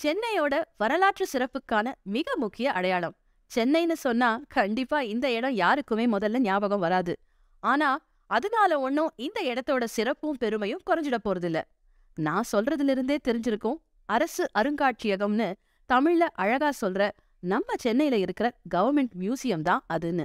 சென்னையோட வரலாற்று சிறப்புக்கான மிக முக்கிய அடையாளம் சென்னைன்னு சொன்னா கண்டிப்பா இந்த இடம் யாருக்குமே முதல்ல ஞாபகம் வராது ஆனா அதனால ஒன்னும் இந்த இடத்தோட சிறப்பும் பெருமையும் குறைஞ்சிட போறதில்ல நான் சொல்றதுல இருந்தே தெரிஞ்சிருக்கும் அரசு அருங்காட்சியகம்னு தமிழ்ல அழகா சொல்ற நம்ம சென்னையில இருக்கிற கவர்மெண்ட் மியூசியம் தான் அதுன்னு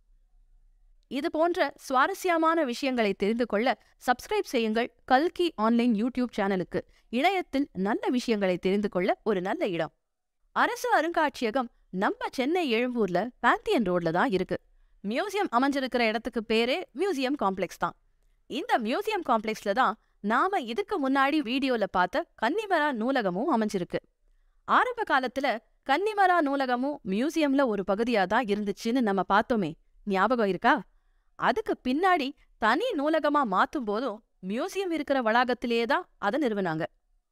இது போன்ற சுவாரஸ்யமான விஷயங்களை தெரிந்து கொள்ள சப்ஸ்கிரைப் செய்யுங்கள் கல்கி ஆன்லைன் யூடியூப் சேனலுக்கு இணையத்தில் நல்ல விஷயங்களை தெரிந்து கொள்ள ஒரு நல்ல இடம் அரசு அருங்காட்சியகம் நம்ம சென்னை எழும்பூர்ல பாந்தியன் ரோட்ல தான் இருக்கு மியூசியம் அமைஞ்சிருக்கிற இடத்துக்கு பேரே மியூசியம் காம்ப்ளெக்ஸ் தான் இந்த மியூசியம் காம்ப்ளெக்ஸ்ல தான் நாம இதுக்கு முன்னாடி வீடியோல பார்த்த கன்னிமரா நூலகமும் அமைஞ்சிருக்கு ஆரம்ப காலத்துல கன்னிமரா நூலகமும் மியூசியம்ல ஒரு பகுதியா தான் இருந்துச்சுன்னு நம்ம பார்த்தோமே ஞாபகம் இருக்கா அதுக்கு பின்னாடி தனி நூலகமா மாத்தும் போதும் மியூசியம் இருக்கிற வளாகத்திலேயே தான் அதை நிறுவனாங்க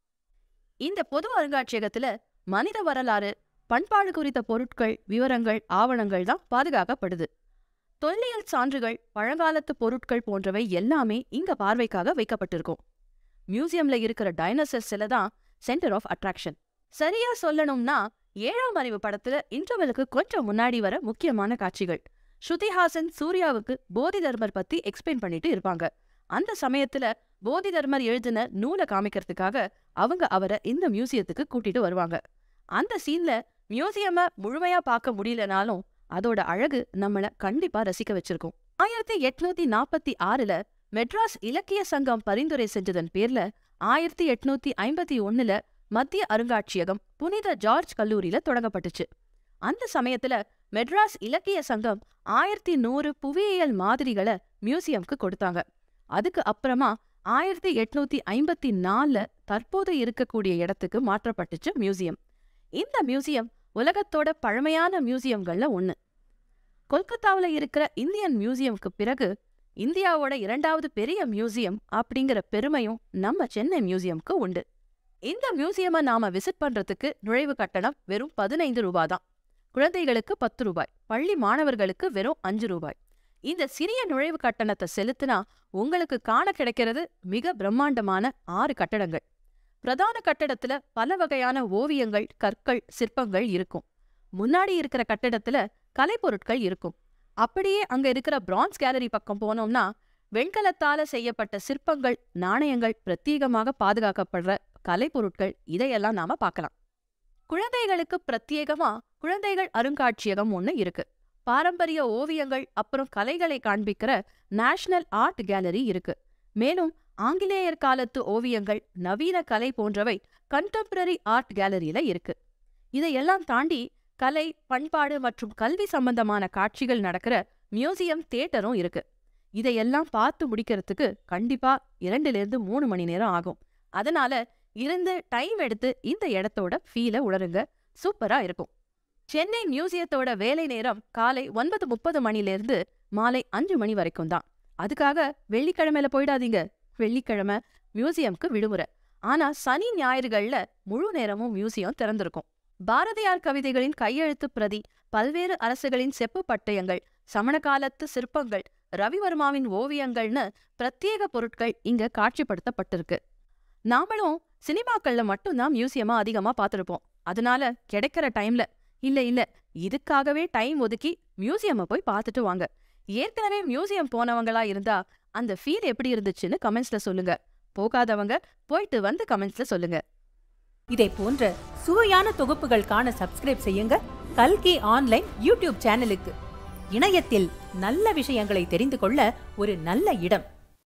இந்த பொது அருங்காட்சியகத்துல மனித வரலாறு பண்பாடு குறித்த பொருட்கள் விவரங்கள் ஆவணங்கள் தான் பாதுகாக்கப்படுது தொல்லியல் சான்றுகள் பழங்காலத்து பொருட்கள் போன்றவை எல்லாமே இங்க பார்வைக்காக வைக்கப்பட்டிருக்கும் மியூசியம்ல இருக்கிற டைனோசர் சிலை தான் சென்டர் ஆஃப் அட்ராக்ஷன் சரியா சொல்லணும்னா ஏழாம் அறிவு படத்துல இன்டர்வலுக்கு கொஞ்சம் முன்னாடி வர முக்கியமான காட்சிகள் ஸ்ருதிஹாசன் சூர்யாவுக்கு போதி தர்மர் பத்தி எக்ஸ்பிளைன் பண்ணிட்டு இருப்பாங்க அந்த சமயத்துல போதி தர்மர் எழுதின நூலை காமிக்கிறதுக்காக அவங்க அவரை இந்த மியூசியத்துக்கு கூட்டிட்டு வருவாங்க அந்த சீன்ல மியூசியம முழுமையா பார்க்க முடியலனாலும் அதோட அழகு நம்மள கண்டிப்பா ரசிக்க வச்சிருக்கும் ஆயிரத்தி எட்நூத்தி நாற்பத்தி ஆறுல மெட்ராஸ் இலக்கிய சங்கம் பரிந்துரை செஞ்சதன் பேர்ல ஆயிரத்தி எட்நூத்தி ஐம்பத்தி ஒண்ணுல மத்திய அருங்காட்சியகம் புனித ஜார்ஜ் கல்லூரியில தொடங்கப்பட்டுச்சு அந்த சமயத்துல மெட்ராஸ் இலக்கிய சங்கம் ஆயிரத்தி நூறு புவியியல் மாதிரிகளை மியூசியம்க்கு கொடுத்தாங்க அதுக்கு அப்புறமா ஆயிரத்தி எட்நூத்தி ஐம்பத்தி நாலுல தற்போது இருக்கக்கூடிய இடத்துக்கு மாற்றப்பட்டுச்சு மியூசியம் இந்த மியூசியம் உலகத்தோட பழமையான மியூசியம்கள்ல ஒண்ணு கொல்கத்தாவுல இருக்கிற இந்தியன் மியூசியம்க்கு பிறகு இந்தியாவோட இரண்டாவது பெரிய மியூசியம் அப்படிங்கிற பெருமையும் நம்ம சென்னை மியூசியம்க்கு உண்டு இந்த மியூசியமை நாம விசிட் பண்றதுக்கு நுழைவு கட்டணம் வெறும் பதினைந்து ரூபாய் தான் குழந்தைகளுக்கு பத்து ரூபாய் பள்ளி மாணவர்களுக்கு வெறும் அஞ்சு ரூபாய் இந்த சிறிய நுழைவு கட்டணத்தை செலுத்தினா உங்களுக்கு காண கிடைக்கிறது மிக பிரம்மாண்டமான ஆறு கட்டடங்கள் பிரதான கட்டடத்துல பல வகையான ஓவியங்கள் கற்கள் சிற்பங்கள் இருக்கும் முன்னாடி இருக்கிற கட்டடத்துல கலைப்பொருட்கள் இருக்கும் அப்படியே அங்க இருக்கிற பிரான்ஸ் கேலரி பக்கம் போனோம்னா வெண்கலத்தால செய்யப்பட்ட சிற்பங்கள் நாணயங்கள் பிரத்யேகமாக பாதுகாக்கப்படுற கலைப்பொருட்கள் இதையெல்லாம் நாம பார்க்கலாம் குழந்தைகளுக்கு பிரத்யேகமா குழந்தைகள் அருங்காட்சியகம் ஒண்ணு இருக்கு பாரம்பரிய ஓவியங்கள் அப்புறம் கலைகளை காண்பிக்கிற நேஷனல் ஆர்ட் கேலரி இருக்கு மேலும் ஆங்கிலேயர் காலத்து ஓவியங்கள் நவீன கலை போன்றவை கண்டெம்பரரி ஆர்ட் கேலரியில இருக்கு இதையெல்லாம் தாண்டி கலை பண்பாடு மற்றும் கல்வி சம்பந்தமான காட்சிகள் நடக்கிற மியூசியம் தியேட்டரும் இருக்கு இதையெல்லாம் பார்த்து முடிக்கிறதுக்கு கண்டிப்பா இரண்டுல இருந்து மூணு மணி நேரம் ஆகும் அதனால இருந்து டைம் எடுத்து இந்த இடத்தோட ஃபீலை உணருங்க சூப்பரா இருக்கும் சென்னை மியூசியத்தோட வேலை நேரம் காலை ஒன்பது முப்பது மணிலேருந்து மாலை அஞ்சு மணி வரைக்கும் தான் அதுக்காக வெள்ளிக்கிழமையில போயிடாதீங்க வெள்ளிக்கிழமை மியூசியம்க்கு விடுமுறை ஆனா சனி ஞாயிறுகள்ல முழு நேரமும் மியூசியம் திறந்திருக்கும் பாரதியார் கவிதைகளின் கையெழுத்து பிரதி பல்வேறு அரசுகளின் செப்பு பட்டயங்கள் சமண காலத்து சிற்பங்கள் ரவிவர்மாவின் ஓவியங்கள்னு பிரத்யேக பொருட்கள் இங்க காட்சிப்படுத்தப்பட்டிருக்கு நாமளும் சினிமாக்கள்ல மட்டும்தான் மியூசியமா அதிகமா பார்த்திருப்போம் அதனால கிடைக்கிற டைம்ல இல்ல இல்ல இதுக்காகவே டைம் ஒதுக்கி மியூசியமை போய் பார்த்துட்டு வாங்க ஏற்கனவே மியூசியம் போனவங்களா இருந்தா அந்த ஃபீல் எப்படி இருந்துச்சுன்னு கமெண்ட்ஸ்ல சொல்லுங்க போகாதவங்க போயிட்டு வந்து கமெண்ட்ஸ்ல சொல்லுங்க இதை போன்ற சுவையான தொகுப்புகள் காண சப்ஸ்கிரைப் செய்யுங்க கல்கி ஆன்லைன் யூடியூப் சேனலுக்கு இணையத்தில் நல்ல விஷயங்களை தெரிந்து கொள்ள ஒரு நல்ல இடம்